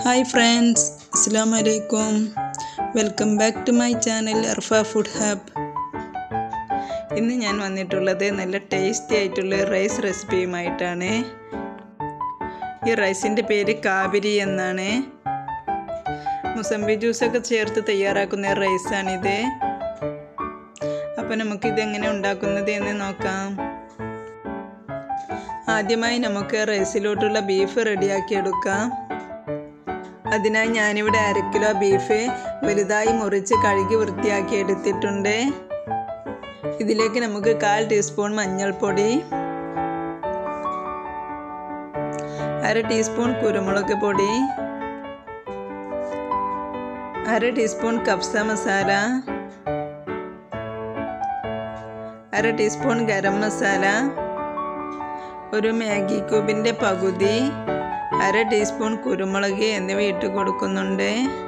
hi friends അസ്സാം വലൈക്കും welcome back to my channel Arfa food hub ഇന്ന് ഞാൻ വന്നിട്ടുള്ളത് നല്ല ടേസ്റ്റി ആയിട്ടുള്ള റൈസ് റെസിപ്പിയുമായിട്ടാണ് ഈ റൈസിൻ്റെ പേര് കാബരി എന്നാണ് മുസംബി ജ്യൂസൊക്കെ ചേർത്ത് തയ്യാറാക്കുന്ന റൈസാണിത് അപ്പോൾ നമുക്കിതെങ്ങനെ ഉണ്ടാക്കുന്നത് എന്ന് നോക്കാം ആദ്യമായി നമുക്ക് റൈസിലോട്ടുള്ള ബീഫ് റെഡിയാക്കി എടുക്കാം അതിനായി ഞാനിവിടെ അര കിലോ ബീഫ് വലുതായി മുറിച്ച് കഴുകി വൃത്തിയാക്കി എടുത്തിട്ടുണ്ട് ഇതിലേക്ക് നമുക്ക് കാൽ ടീസ്പൂൺ മഞ്ഞൾപ്പൊടി അര ടീസ്പൂൺ കുരുമുളക് പൊടി അര ടീസ്പൂൺ കപ്സ മസാല അര ടീസ്പൂൺ ഗരം മസാല ഒരു മാഗി ക്യൂബിൻ്റെ പകുതി അര ടീസ്പൂൺ കുരുമുളക് എന്നിവ ഇട്ട് കൊടുക്കുന്നുണ്ട്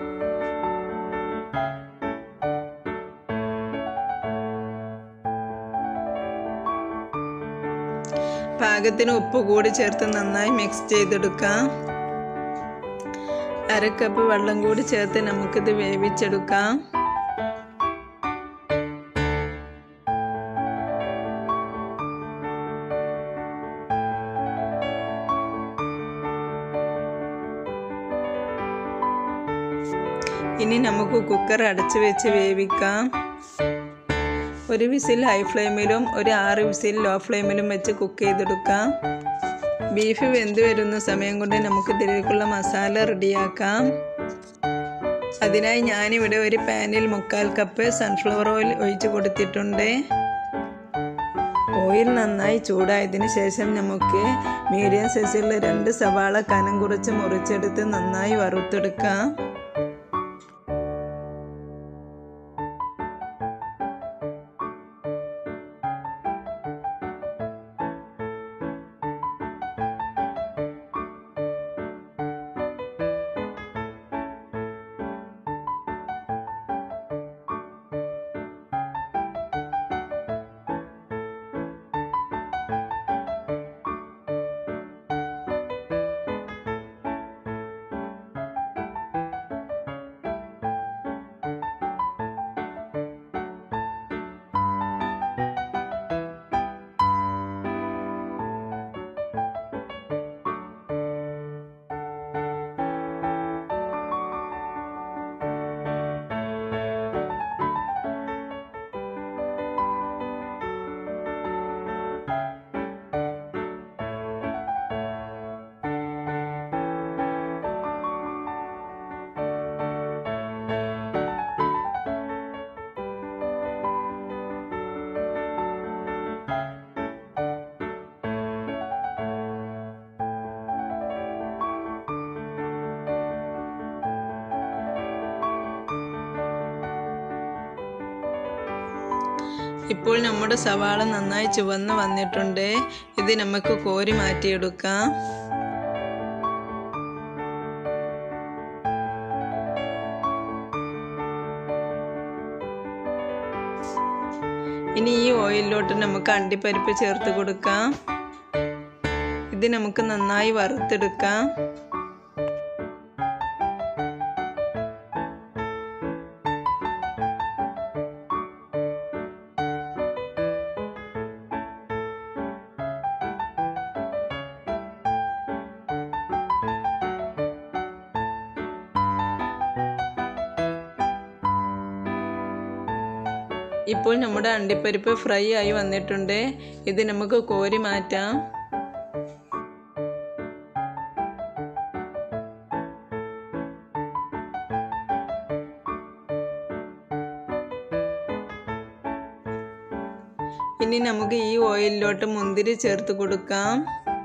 പാകത്തിന് ഉപ്പ് കൂടി ചേർത്ത് നന്നായി മിക്സ് ചെയ്തെടുക്കാം അര കപ്പ് വെള്ളം കൂടി ചേർത്ത് നമുക്കിത് വേവിച്ചെടുക്കാം ഇനി നമുക്ക് കുക്കർ അടച്ചു വെച്ച് വേവിക്കാം ഒരു വിസിൽ ഹൈ ഫ്ലെയിമിലും ഒരു ആറ് വിസിൽ ലോ ഫ്ലെയിമിലും വെച്ച് കുക്ക് ചെയ്തെടുക്കാം ബീഫ് വെന്ത് വരുന്ന സമയം കൊണ്ട് നമുക്ക് ഇതിലേക്കുള്ള മസാല റെഡിയാക്കാം അതിനായി ഞാനിവിടെ ഒരു പാനിൽ മുക്കാൽ കപ്പ് സൺഫ്ലവർ ഓയിൽ ഒഴിച്ച് കൊടുത്തിട്ടുണ്ട് ഓയിൽ നന്നായി ചൂടായതിന് ശേഷം നമുക്ക് മീഡിയം സൈസിലുള്ള രണ്ട് സവാള കനം കുറച്ച് മുറിച്ചെടുത്ത് നന്നായി വറുത്തെടുക്കാം ഇപ്പോൾ നമ്മുടെ സവാള നന്നായി ചുവന്ന് വന്നിട്ടുണ്ട് ഇത് നമുക്ക് കോരി മാറ്റിയെടുക്കാം ഇനി ഈ ഓയിലിലോട്ട് നമുക്ക് അണ്ടിപ്പരിപ്പ് ചേർത്ത് കൊടുക്കാം ഇത് നമുക്ക് നന്നായി വറുത്തെടുക്കാം ഇപ്പോൾ നമ്മുടെ അണ്ടിപ്പരിപ്പ് ഫ്രൈ ആയി വന്നിട്ടുണ്ട് ഇത് നമുക്ക് കോരി മാറ്റാം ഇനി നമുക്ക് ഈ ഓയിലിലോട്ട് മുന്തിരി ചേർത്ത് കൊടുക്കാം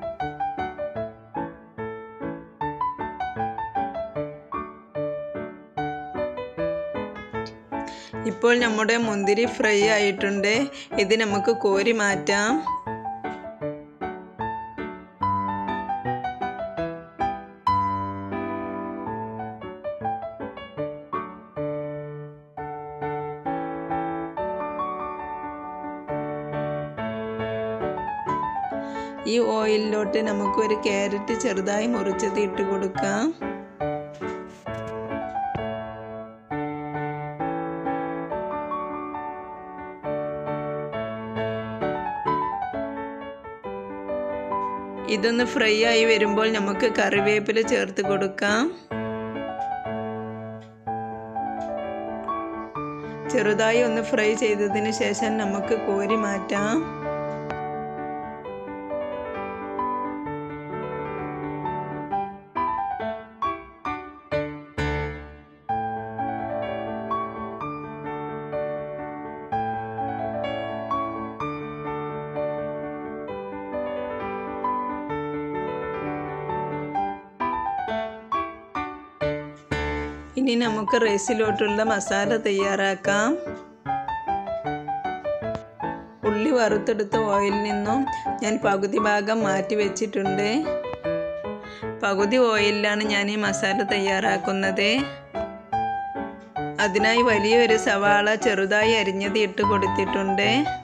ഇപ്പോൾ നമ്മുടെ മുന്തിരി ഫ്രൈ ആയിട്ടുണ്ട് ഇത് നമുക്ക് കോരി മാറ്റാം ഈ ഓയിലിലോട്ട് നമുക്ക് ഒരു ക്യാരറ്റ് ചെറുതായി മുറിച്ചത് ഇട്ട് കൊടുക്കാം ഇതൊന്ന് ഫ്രൈ ആയി വരുമ്പോൾ നമുക്ക് കറിവേപ്പില ചേർത്ത് കൊടുക്കാം ചെറുതായി ഒന്ന് ഫ്രൈ ചെയ്തതിന് ശേഷം നമുക്ക് കോരി മാറ്റാം ഇനി നമുക്ക് റൈസിലോട്ടുള്ള മസാല തയ്യാറാക്കാം ഉള്ളി വറുത്തെടുത്ത ഓയിലിൽ നിന്നും ഞാൻ പകുതി ഭാഗം മാറ്റി വെച്ചിട്ടുണ്ട് പകുതി ഓയിലിലാണ് ഞാൻ ഈ മസാല തയ്യാറാക്കുന്നത് അതിനായി വലിയൊരു സവാള ചെറുതായി അരിഞ്ഞത് ഇട്ട് കൊടുത്തിട്ടുണ്ട്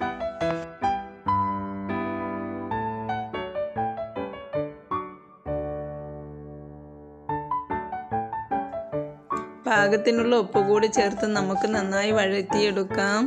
പാകത്തിനുള്ള ഉപ്പ് കൂടി ചേർത്ത് നമുക്ക് നന്നായി വഴറ്റിയെടുക്കാം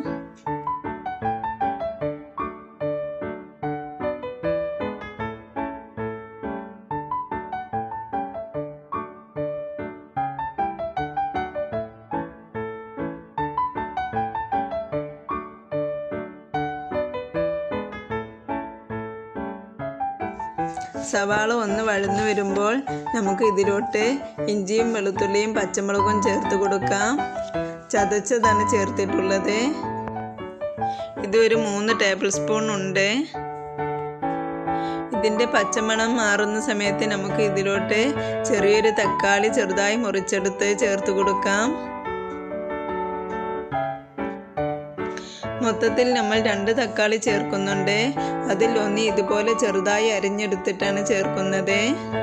സവാള ഒന്ന് വഴന്നു വരുമ്പോൾ നമുക്ക് ഇതിലോട്ട് ഇഞ്ചിയും വെളുത്തുള്ളിയും പച്ചമുളകും ചേർത്ത് കൊടുക്കാം ചതച്ചതാണ് ചേർത്തിട്ടുള്ളത് ഇത് ഒരു മൂന്ന് ടേബിൾ സ്പൂൺ ഉണ്ട് ഇതിൻ്റെ പച്ചമണം മാറുന്ന സമയത്ത് നമുക്ക് ഇതിലോട്ട് ചെറിയൊരു തക്കാളി ചെറുതായി മുറിച്ചെടുത്ത് ചേർത്ത് കൊടുക്കാം മൊത്തത്തിൽ നമ്മൾ രണ്ട് തക്കാളി ചേർക്കുന്നുണ്ട് അതിൽ ഒന്ന് ഇതുപോലെ ചെറുതായി അരിഞ്ഞെടുത്തിട്ടാണ് ചേർക്കുന്നത്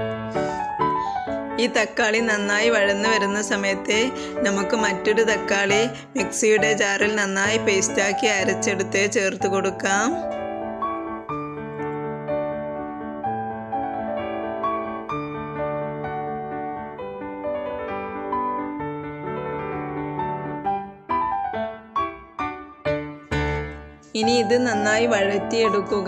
ഈ തക്കാളി നന്നായി വഴന്നു വരുന്ന സമയത്ത് നമുക്ക് മറ്റൊരു തക്കാളി മിക്സിയുടെ ജാറിൽ നന്നായി പേസ്റ്റാക്കി അരച്ചെടുത്ത് ചേർത്ത് കൊടുക്കാം ഇനി ഇത് നന്നായി വഴറ്റിയെടുക്കുക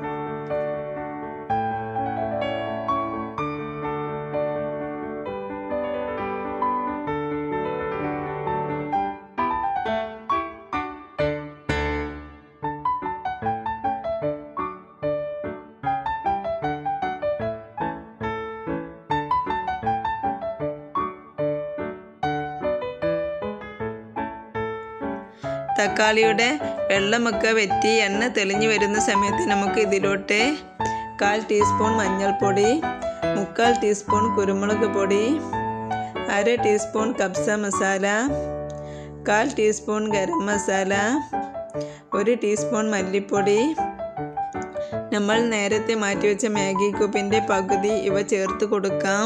തക്കാളിയുടെ വെള്ളമൊക്കെ വറ്റി എണ്ണ തെളിഞ്ഞു വരുന്ന സമയത്ത് നമുക്ക് ഇതിലോട്ട് കാൽ ടീസ്പൂൺ മഞ്ഞൾപ്പൊടി മുക്കാൽ ടീസ്പൂൺ കുരുമുളക് പൊടി അര ടീസ്പൂൺ കബ്സ മസാല കാൽ ടീസ്പൂൺ ഗരം മസാല ഒരു ടീസ്പൂൺ മല്ലിപ്പൊടി നമ്മൾ നേരത്തെ മാറ്റിവെച്ച മാഗി ക്യൂബിൻ്റെ പകുതി ഇവ ചേർത്ത് കൊടുക്കാം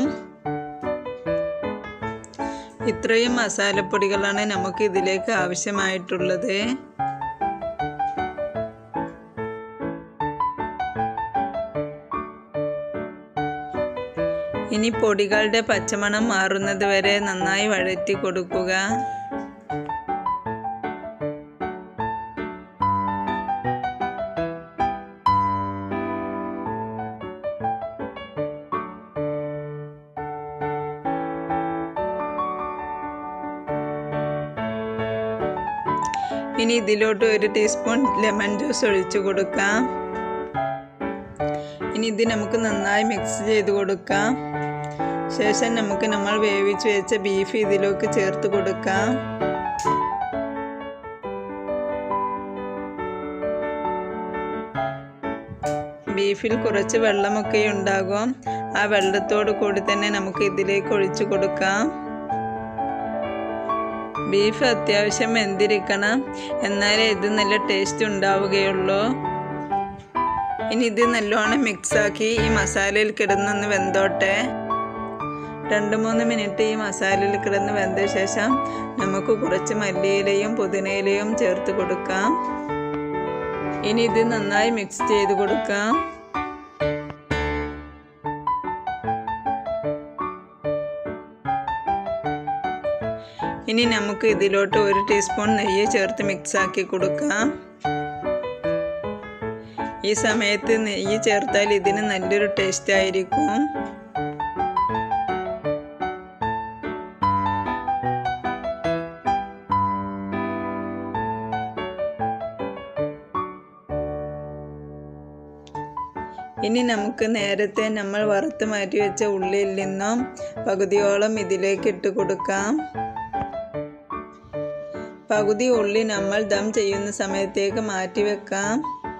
ഇത്രയും മസാലപ്പൊടികളാണ് നമുക്ക് ഇതിലേക്ക് ആവശ്യമായിട്ടുള്ളത് ഇനി പൊടികളുടെ പച്ചമണം മാറുന്നത് വരെ നന്നായി വഴറ്റി കൊടുക്കുക ഇനി ഇതിലോട്ട് ഒരു ടീസ്പൂൺ ലെമൺ ജ്യൂസ് ഒഴിച്ചു കൊടുക്കാം ഇനി ഇത് നമുക്ക് നന്നായി മിക്സ് ചെയ്ത് കൊടുക്കാം ശേഷം നമുക്ക് നമ്മൾ വേവിച്ച് വെച്ച ബീഫ് ഇതിലേക്ക് ചേർത്ത് കൊടുക്കാം ബീഫിൽ കുറച്ച് വെള്ളമൊക്കെ ഉണ്ടാകും ആ വെള്ളത്തോട് കൂടി തന്നെ നമുക്ക് ഇതിലേക്ക് ഒഴിച്ചു കൊടുക്കാം ബീഫ് അത്യാവശ്യം വെന്തിരിക്കണം എന്നാലേ ഇത് നല്ല ടേസ്റ്റ് ഉണ്ടാവുകയുള്ളൂ ഇനി ഇത് നല്ലോണം മിക്സാക്കി ഈ മസാലയിൽ കിടന്നൊന്ന് വെന്തോട്ടെ രണ്ട് മൂന്ന് മിനിറ്റ് ഈ മസാലയിൽ കിടന്ന് വെന്ത ശേഷം നമുക്ക് കുറച്ച് മല്ലിയിലയും പുതിനയിലയും ചേർത്ത് കൊടുക്കാം ഇനി ഇത് നന്നായി മിക്സ് ചെയ്ത് കൊടുക്കാം ഇനി നമുക്ക് ഇതിലോട്ട് ഒരു ടീസ്പൂൺ നെയ്യ് ചേർത്ത് മിക്സ് ആക്കി കൊടുക്കാം ഈ സമയത്ത് നെയ്യ് ചേർത്താൽ ഇതിന് നല്ലൊരു ടേസ്റ്റ് ആയിരിക്കും ഇനി നമുക്ക് നേരത്തെ നമ്മൾ വറുത്ത് മാറ്റി വെച്ച ഉള്ളിയിൽ നിന്നും പകുതിയോളം ഇതിലേക്ക് ഇട്ട് കൊടുക്കാം പകുതി ഉള്ളി നമ്മൾ ദം ചെയ്യുന്ന സമയത്തേക്ക് മാറ്റി വെക്കാം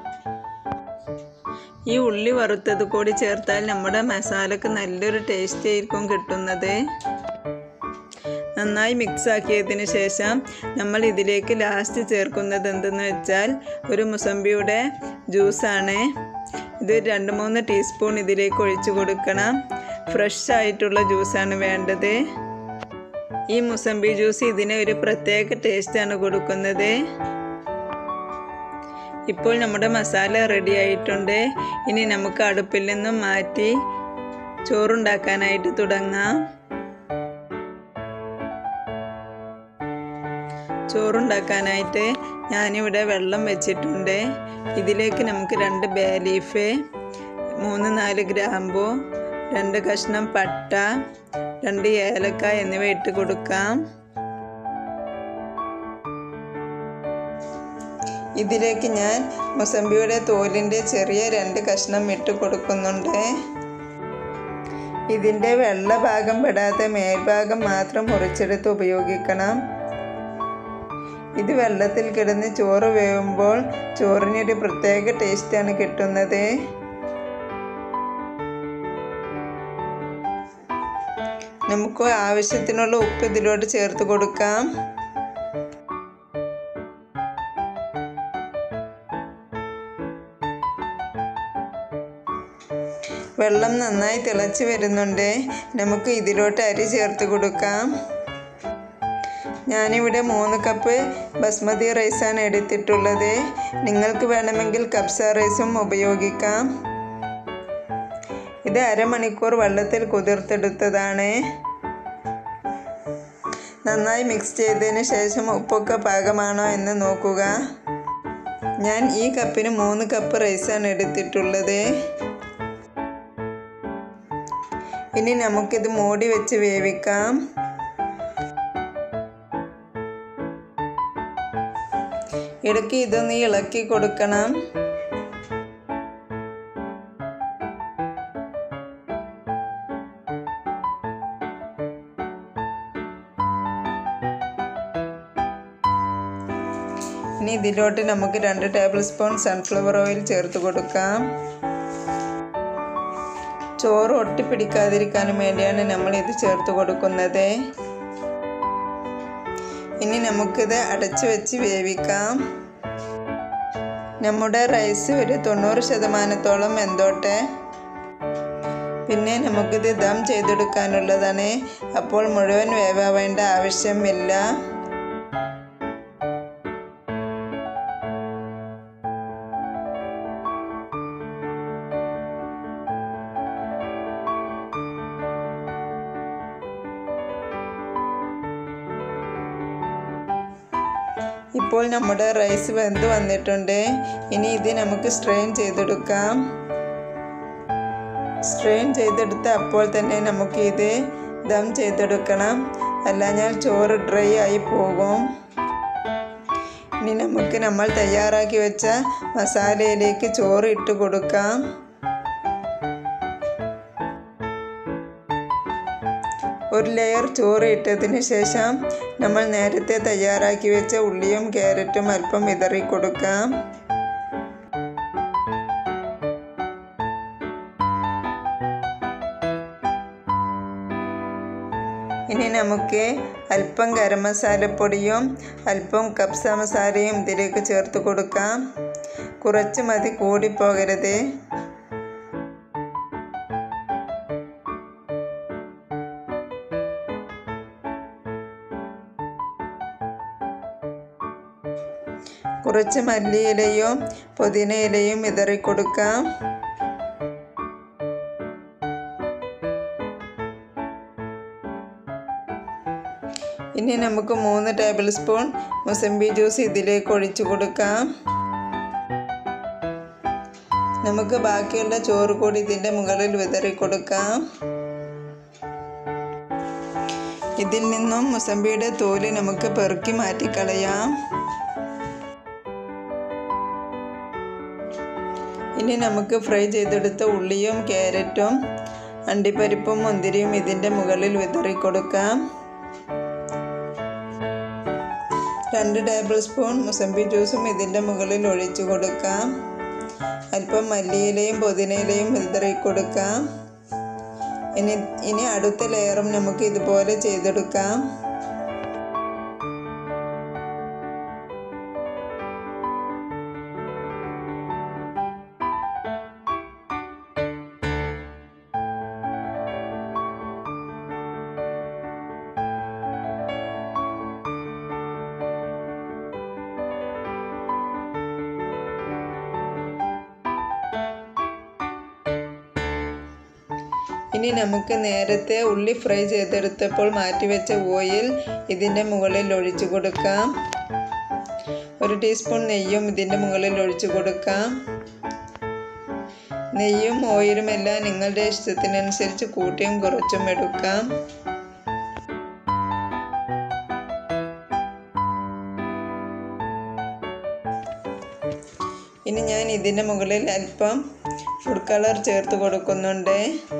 ഈ ഉള്ളി വറുത്തത് കൂടി ചേർത്താൽ നമ്മുടെ മസാലക്ക് നല്ലൊരു ടേസ്റ്റ് ആയിരിക്കും കിട്ടുന്നത് നന്നായി മിക്സ് ആക്കിയതിന് ശേഷം നമ്മൾ ഇതിലേക്ക് ലാസ്റ്റ് ചേർക്കുന്നത് എന്തെന്ന് വെച്ചാൽ ഒരു മുസമ്പിയുടെ ജ്യൂസാണ് ഇത് രണ്ട് മൂന്ന് ടീസ്പൂൺ ഇതിലേക്ക് ഒഴിച്ചു കൊടുക്കണം ഫ്രഷ് ആയിട്ടുള്ള ജ്യൂസാണ് വേണ്ടത് ഈ മുസമ്പി ജ്യൂസ് ഇതിന് ഒരു പ്രത്യേക ടേസ്റ്റാണ് കൊടുക്കുന്നത് ഇപ്പോൾ നമ്മുടെ മസാല റെഡി ആയിട്ടുണ്ട് ഇനി നമുക്ക് അടുപ്പിൽ നിന്നും മാറ്റി ചോറുണ്ടാക്കാനായിട്ട് തുടങ്ങാം ചോറുണ്ടാക്കാനായിട്ട് ഞാനിവിടെ വെള്ളം വെച്ചിട്ടുണ്ട് ഇതിലേക്ക് നമുക്ക് രണ്ട് ബേ ലീഫ് മൂന്ന് നാല് ഗ്രാമ്പു രണ്ട് കഷ്ണം പട്ട രണ്ട് ഏലക്ക എന്നിവ ഇട്ട് കൊടുക്കാം ഇതിലേക്ക് ഞാൻ മുസമ്പിയുടെ തോലിൻ്റെ ചെറിയ രണ്ട് കഷ്ണം ഇട്ട് കൊടുക്കുന്നുണ്ട് ഇതിൻ്റെ വെള്ള ഭാഗം പെടാതെ മേൽഭാഗം മാത്രം മുറിച്ചെടുത്ത് ഉപയോഗിക്കണം ഇത് വെള്ളത്തിൽ കിടന്ന് ചോറ് വേവുമ്പോൾ ചോറിനൊരു പ്രത്യേക ടേസ്റ്റാണ് കിട്ടുന്നത് നമുക്ക് ആവശ്യത്തിനുള്ള ഉപ്പ് ഇതിലോട്ട് ചേർത്ത് കൊടുക്കാം വെള്ളം നന്നായി തിളച്ച് വരുന്നുണ്ട് നമുക്ക് ഇതിലോട്ട് അരി ചേർത്ത് കൊടുക്കാം ഞാനിവിടെ മൂന്ന് കപ്പ് ബസ്മതി റൈസാണ് എടുത്തിട്ടുള്ളത് നിങ്ങൾക്ക് വേണമെങ്കിൽ കപ്സ റൈസും ഉപയോഗിക്കാം ഇത് അരമണിക്കൂർ വെള്ളത്തിൽ കുതിർത്തെടുത്തതാണ് നന്നായി മിക്സ് ചെയ്തതിന് ശേഷം ഉപ്പൊക്കെ പാകമാണോ എന്ന് നോക്കുക ഞാൻ ഈ കപ്പിന് മൂന്ന് കപ്പ് റൈസാണ് എടുത്തിട്ടുള്ളത് ഇനി നമുക്കിത് മൂടി വെച്ച് വേവിക്കാം ഇടയ്ക്ക് ഇതൊന്ന് ഇളക്കി കൊടുക്കണം ഇനി ഇതിലോട്ട് നമുക്ക് രണ്ട് ടേബിൾ സ്പൂൺ സൺഫ്ലവർ ഓയിൽ ചേർത്ത് കൊടുക്കാം ചോറ് ഒട്ടിപ്പിടിക്കാതിരിക്കാനും വേണ്ടിയാണ് നമ്മൾ ഇത് ചേർത്ത് കൊടുക്കുന്നത് ഇനി നമുക്കിത് അടച്ചു വെച്ച് വേവിക്കാം നമ്മുടെ റൈസ് ഒരു തൊണ്ണൂറ് ശതമാനത്തോളം വെന്തോട്ടെ പിന്നെ നമുക്കിത് ദം ചെയ്തെടുക്കാനുള്ളതാണ് അപ്പോൾ മുഴുവൻ വേവാവേണ്ട ആവശ്യമില്ല ഇപ്പോൾ നമ്മുടെ റൈസ് വെന്ത് വന്നിട്ടുണ്ട് ഇനി ഇത് നമുക്ക് സ്ട്രെയിൻ ചെയ്തെടുക്കാം സ്ട്രെയിൻ ചെയ്തെടുത്ത് അപ്പോൾ തന്നെ നമുക്ക് ഇത് ദം ചെയ്തെടുക്കണം അല്ലാഞ്ഞാൽ ചോറ് ഡ്രൈ ആയി പോകും ഇനി നമുക്ക് നമ്മൾ തയ്യാറാക്കി വെച്ച മസാലയിലേക്ക് ചോറ് ഇട്ട് കൊടുക്കാം ഒരു ലെയർ ചോറ് ഇട്ടതിന് ശേഷം നമ്മൾ നേരത്തെ തയ്യാറാക്കി വെച്ച ഉള്ളിയും ക്യാരറ്റും അല്പം വിതറി കൊടുക്കാം ഇനി നമുക്ക് അല്പം ഗരം മസാലപ്പൊടിയും അല്പം കപ്സ മസാലയും ഇതിലേക്ക് ചേർത്ത് കൊടുക്കാം കുറച്ച് മതി കൂടിപ്പോകരുത് കുറച്ച് മല്ലിയിലയും പുതിനയിലയും വിതറി കൊടുക്കാം ഇനി നമുക്ക് മൂന്ന് ടേബിൾ സ്പൂൺ മുസമ്പി ജ്യൂസ് ഇതിലേക്ക് ഒഴിച്ചു കൊടുക്കാം നമുക്ക് ബാക്കിയുള്ള ചോറ് കൂടി ഇതിൻ്റെ മുകളിൽ വിതറി കൊടുക്കാം ഇതിൽ നിന്നും മുസമ്പിയുടെ തോല് നമുക്ക് പെറുക്കി മാറ്റിക്കളയാം ഇനി നമുക്ക് ഫ്രൈ ചെയ്തെടുത്ത ഉള്ളിയും ക്യാരറ്റും അണ്ടിപ്പരിപ്പും മുന്തിരിയും ഇതിൻ്റെ മുകളിൽ വിതറി കൊടുക്കാം രണ്ട് ടേബിൾ സ്പൂൺ മുസമ്പി ജ്യൂസും ഇതിൻ്റെ മുകളിൽ ഒഴിച്ചു കൊടുക്കാം അല്പം മല്ലിയിലയും പുതിനയിലയും വിതറി കൊടുക്കാം ഇനി ഇനി അടുത്ത ലെയറും നമുക്ക് ഇതുപോലെ ചെയ്തെടുക്കാം ഇനി നമുക്ക് നേരത്തെ ഉള്ളി ഫ്രൈ ചെയ്തെടുത്തപ്പോൾ മാറ്റിവെച്ച ഓയിൽ ഇതിൻ്റെ മുകളിൽ ഒഴിച്ചു കൊടുക്കാം ഒരു ടീസ്പൂൺ നെയ്യും ഇതിൻ്റെ മുകളിൽ ഒഴിച്ചു കൊടുക്കാം നെയ്യും ഓയിലും എല്ലാം നിങ്ങളുടെ ഇഷ്ടത്തിനനുസരിച്ച് കൂട്ടിയും കുറച്ചും എടുക്കാം ഇനി ഞാൻ ഇതിൻ്റെ മുകളിൽ അല്പം ഫുഡ് കളർ ചേർത്ത് കൊടുക്കുന്നുണ്ട്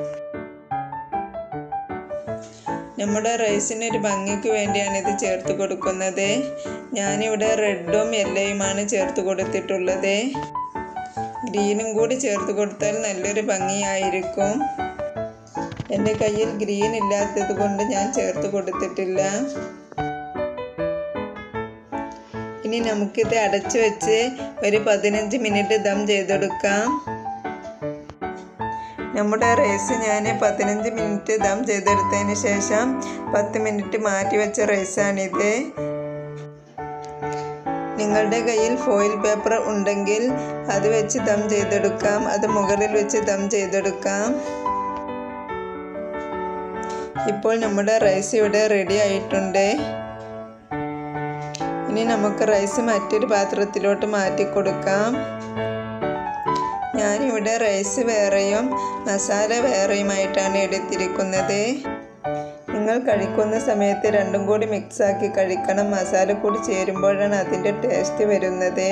നമ്മുടെ റൈസിന് ഒരു ഭംഗിക്ക് വേണ്ടിയാണ് ഇത് ചേർത്ത് കൊടുക്കുന്നത് ഞാനിവിടെ റെഡും യെല്ലയുമാണ് ചേർത്ത് കൊടുത്തിട്ടുള്ളത് ഗ്രീനും കൂടി ചേർത്ത് കൊടുത്താൽ നല്ലൊരു ഭംഗിയായിരിക്കും എൻ്റെ കയ്യിൽ ഗ്രീൻ ഇല്ലാത്തത് കൊണ്ട് ഞാൻ ചേർത്ത് കൊടുത്തിട്ടില്ല ഇനി നമുക്കിത് അടച്ചു വെച്ച് ഒരു പതിനഞ്ച് മിനിറ്റ് ദം ചെയ്തെടുക്കാം നമ്മുടെ റൈസ് ഞാൻ പതിനഞ്ച് മിനിറ്റ് ദം ചെയ്തെടുത്തതിന് ശേഷം പത്ത് മിനിറ്റ് മാറ്റി വെച്ച റൈസാണിത് നിങ്ങളുടെ കയ്യിൽ ഫോയിൽ പേപ്പർ ഉണ്ടെങ്കിൽ അത് വെച്ച് ദം ചെയ്തെടുക്കാം അത് മുകളിൽ വെച്ച് ദം ചെയ്തെടുക്കാം ഇപ്പോൾ നമ്മുടെ റൈസ് ഇവിടെ റെഡി ആയിട്ടുണ്ട് ഇനി നമുക്ക് റൈസ് മറ്റൊരു പാത്രത്തിലോട്ട് മാറ്റി കൊടുക്കാം ഞാനിവിടെ റൈസ് വേറെയും മസാല വേറെയുമായിട്ടാണ് എടുത്തിരിക്കുന്നത് നിങ്ങൾ കഴിക്കുന്ന സമയത്ത് രണ്ടും കൂടി മിക്സാക്കി കഴിക്കണം മസാല കൂടി ചേരുമ്പോഴാണ് അതിൻ്റെ ടേസ്റ്റ് വരുന്നത്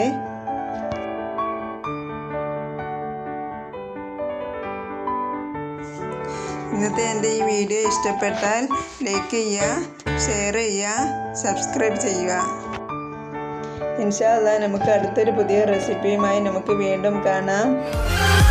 ഇന്നത്തെ എൻ്റെ ഈ വീഡിയോ ഇഷ്ടപ്പെട്ടാൽ ലൈക്ക് ചെയ്യുക ഷെയർ ചെയ്യുക സബ്സ്ക്രൈബ് ചെയ്യുക ഇൻഷാ അല്ലാ നമുക്ക് അടുത്തൊരു പുതിയ റെസിപ്പിയുമായി നമുക്ക് വീണ്ടും കാണാം